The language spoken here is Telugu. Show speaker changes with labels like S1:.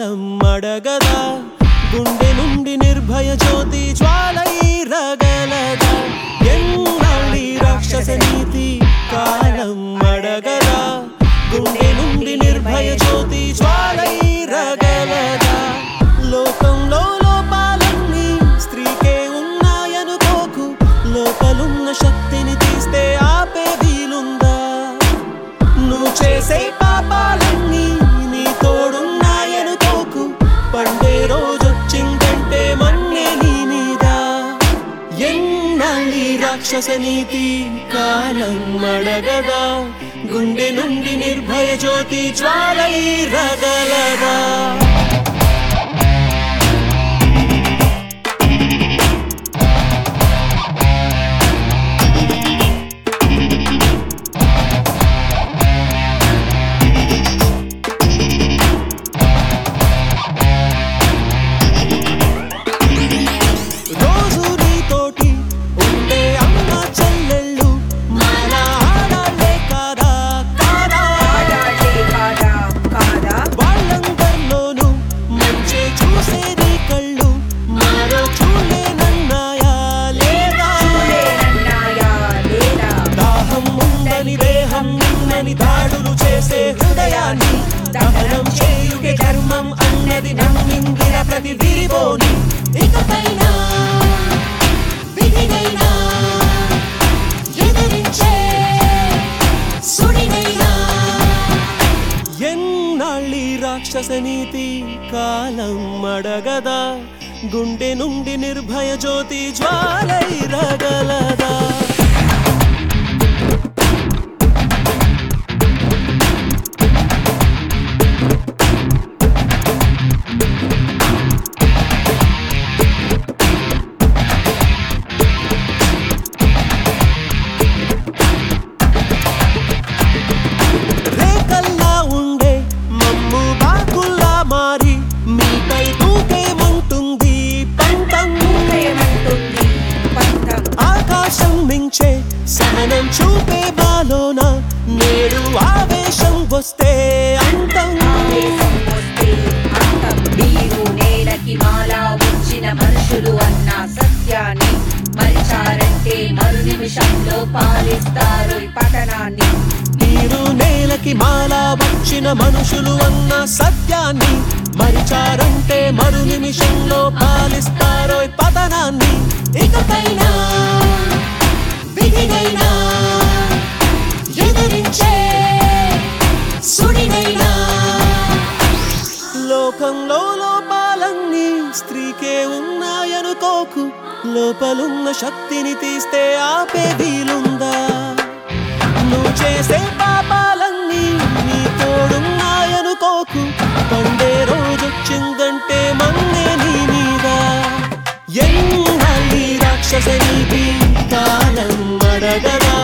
S1: కాలం అడగదా గుండె నుండి నిర్భయ జ్యోతి జ్వాలై రగలదా ఎన్నాళ్ళీ రాక్షస నీతి కాలం అడగదా గుండె నుండి నిర్భయ జ్యోతి జ్వాలై రగలదా లోకంలో లోపాలన్నీ స్త్రీకే ఉన్నాయనుకోకు లోపలున్న శక్తిని తీస్తే ఆపే వీలుందా నువ్వు చేసే పాపాలన్నీ నీ తోడున్నాయనుకోకు పండే రోజొచ్చిందంటే మన్నే నీ మీద ఎన్నాళ్ళీ రాక్షస నీతి కాలం అడగదా గుండె నుండి నిర్భయ జ్యోతి జ్వాలై రగలదా రోజు నీతోటి ఉండే అమ్మ చెల్లెళ్ళు మన ఆడాలే కాదా కాదా
S2: ఆడాలే కాదా కాదా
S1: వాళ్ళందరిలోనూ మంచి చూసే నీ కళ్ళు మరో చూడలేనన్నాయా లేదా
S2: లేనన్నాయా లేదా
S1: దాహం ఉందని దేహం నిన్నని దాడులు చేసే హృదయాన్ని దహనం చేయుగే ధర్మం అన్నది నమ్మిందిర ప్రతి విరిబోని ఇకపైన విధినైనా ఎదిరించే సుడినైనా ఎన్నాళ్ళీ రాక్షస నీతి కాలం అడగదా గుండె నుండి నిర్భయ జ్యోతి జ్వాలై రగలదా రేకల్లా ఉండే మమ్ము బాకుల్లా మారి మీపై దూకేమంటుంది పంతం
S2: ఏమంటుంది పంతం
S1: ఆకాశం మించే సహనం చూపే బాలోన నేడు ఆవేశం వస్తే అంతం
S2: ఆవేశం వస్తే అంతం మీరు నేలకి మాలా వచ్చిన మనుషులు అన్న సత్యాన్ని మరిచారంటే మరు నిమిషంలో పాలిస్తారు ఈ పతనాన్ని
S1: మీరు నేలకి మాలా వచ్చిన మనుషులు అన్న సత్యాన్ని మరిచారంటే మరు నిమిషంలో పాలిస్తారో పతనాన్ని ఇకపైన విధినైనా ఎదిరించే సుడినైనా లోకంలో లోపాలన్నీ స్త్రీకే ఉన్నాయనుకోకు లోపలున్న శక్తిని తీస్తే ఆపే వీలుందా నువ్వు చేసే పాపాలన్నీ నీ తోడున్నాయనుకోకు పండే రోజొచ్చిందంటే మన్నే నీ మీద ఎన్నాళ్ళీ రాక్షస నీతి కాలం అడగదా